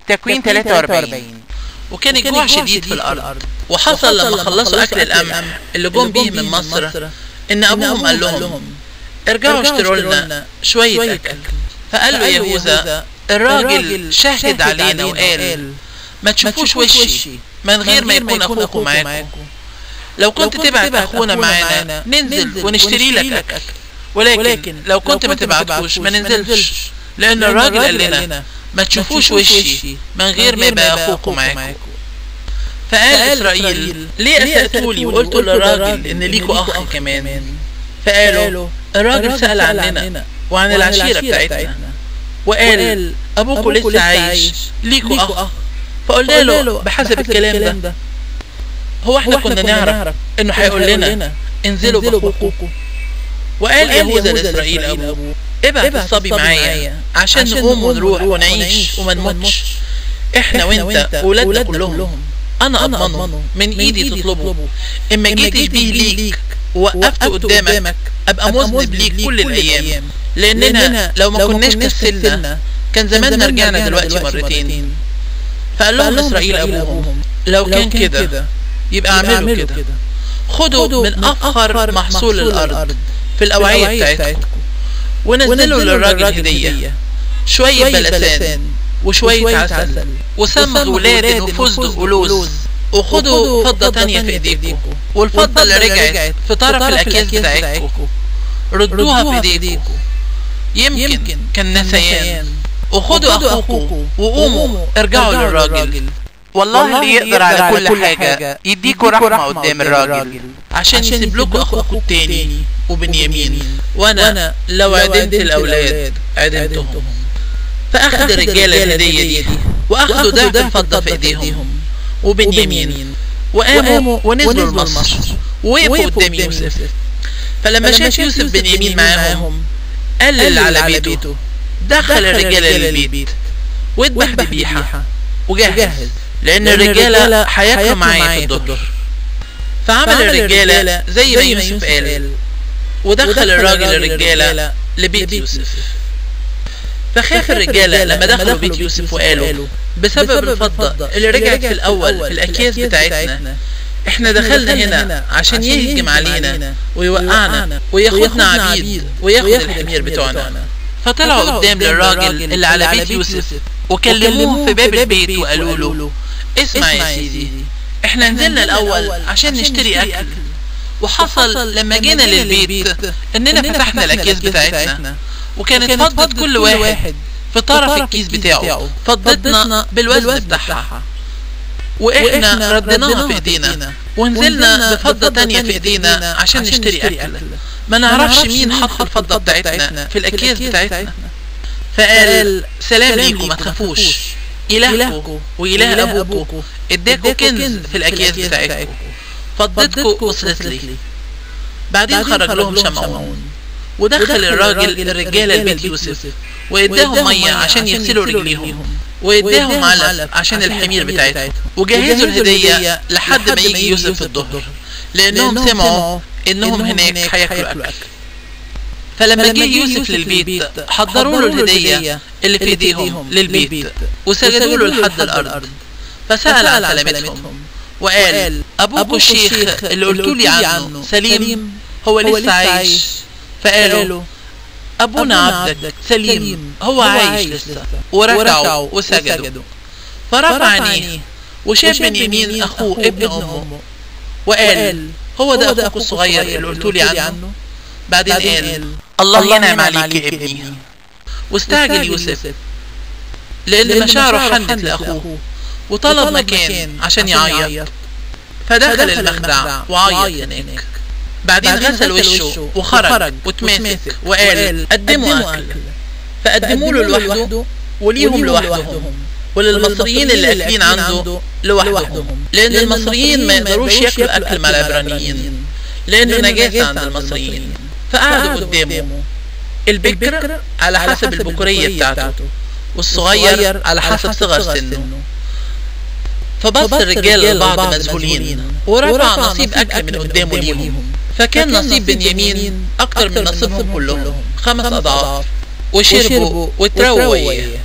تكوين 43 وكان الجوع شديد في الأرض وحصل لما خلصوا أكل القمح اللي جم بيه من مصر إن أبوهم قال لهم ارجعوا اشتروا لنا شوية أكل فقال له يهوذا الراجل شهد علينا وقال ما تشوفوش وشي من غير ما يكون أخوكم معاكم لو كنت تبعت أخونا معانا ننزل ونشتري لك أكل ولكن لو كنت ما تبعتوش ما ننزلش لأن الراجل قال لنا ما تشوفوش وشي من غير ما يبقى أخوكم معاكم فقال إسرائيل ليه أسأتولي وقلتوا للراجل إن ليكوا أخ كمان فقالوا الراجل سأل عننا وعن العشيرة بتاعتنا وقال أبوكوا لسه عايش ليكوا أخ فقلنا له بحسب الكلام ده هو احنا كنا نعرف انه هيقول لنا انزلوا باخوكم وقال يهوذا لاسرائيل ابوه ابعت الصبي معايا عشان نقوم ونروح ونعيش وما نموتش احنا وانت ولادنا كلهم انا اضمنه من ايدي تطلبه اما جيتش بيه ليك ووقفت قدامك ابقى مذنب ليك كل الايام لاننا لو ما كناش كسلنا كان زماننا رجعنا دلوقتي مرتين فقال لهم اسرائيل ابوهم لو كان كده يبقى اعملوا كده خدوا من افخر محصول الارض في الاوعيه بتاعتكم ونزلوا للراجل هديه شويه بلسان وشويه عسل وسمغ ولاد وفستق ولوز وخدوا فضة تانية في ايديكم والفضة اللي رجعت في طرف الاكياس بتاعتكم ردوها في ايديكم يمكن كان نسيان وخدوا اخوكم وقوموا ارجعوا للراجل والله اللي يقدر على كل حاجة يديكوا رحمة قدام الراجل عشان يسيب لكم اخوكم التاني وبنيامين وانا لو عدمت الاولاد عدمتهم فاخد الرجاله الهديه دي واخدوا ضعف الفضه في ايديهم وبنيامين وقاموا ونزلوا لمصر ووقفوا قدام يوسف فلما شاف يوسف بنيامين معاهم قلل على بيته دخل الرجاله للبيت واذبح ذبيحه وجهز لان الرجاله هياكلوا معايا في الظهر فعمل الرجاله زي ما يوسف قال ودخل الراجل الرجاله لبيت يوسف فخاف الرجاله لما دخلوا بيت يوسف وقالوا بسبب الفضه اللي رجعت في الاول في الاكياس بتاعتنا احنا دخلنا هنا عشان يهجم علينا ويوقعنا وياخدنا عبيد وياخد الحمير بتوعنا فطلعوا قدام للراجل اللي على بيت يوسف وكلموه في باب البيت وقالوا له اسمع يا سيدي احنا نزلنا الاول عشان نشتري اكل وحصل لما جينا للبيت اننا فتحنا الاكياس بتاعتنا وكانت فضة كل واحد في طرف الكيس بتاعه فضتنا بالوزن بتاعها واحنا رديناها في ايدينا ونزلنا بفضة تانية في ايدينا عشان نشتري اكل ما نعرفش مين حط الفضة بتاعتنا في الاكياس بتاعتنا فقال سلام ليكم ما تخافوش إلهكم وإله أبوكم اداكوا كنز في الأكياس بتاعتكم فضتكم وصلت لي بعدين خرج لهم شمعون ودخل الراجل الرجالة لبيت يوسف واداهم مية عشان يغسلوا رجليهم واداهم علف عشان الحمير بتاعتهم وجهزوا الهدية لحد ما يجي يوسف في الظهر لأنهم سمعوا إنهم هناك هياكلوا أكل فلما جه يوسف للبيت حضروا له الهدية اللي في ايديهم للبيت وسجدوا له لحد الأرض فسأل عن سلامتهم وقال أبوك الشيخ اللي قلتوا لي عنه سليم هو لسه عايش فقالوا أبونا عبدك سليم هو عايش لسه وركعوا وسجدوا فرفع عينيه وشاف بنيامين أخوه ابن أمه وقال هو ده أخوك الصغير اللي قلتوا لي عنه بعدين قال الله ينعم عليك يا ابني واستعجل يوسف لأن مشاعره حنت لأخوه وطلب مكان عشان يعيط فدخل المخدع وعيط هناك بعدين غسل وشه وخرج وتماسك وقال قدموا أكل فقدموا له لوحده وليهم لوحدهم وللمصريين اللي قاكلين عنده لوحدهم لأن المصريين ما يقدروش ياكلوا أكل مع العبرانيين لأنه نجاسة عند المصريين فقعدوا قدامه البكر على حسب البكورية بتاعته والصغير على حسب صغر سنه فبص الرجال لبعض مذهولين ورفع نصيب أكل من قدامه ليهم فكان نصيب بنيامين أكتر من نصيبهم كلهم خمس أضعاف وشربوا وترووا وياه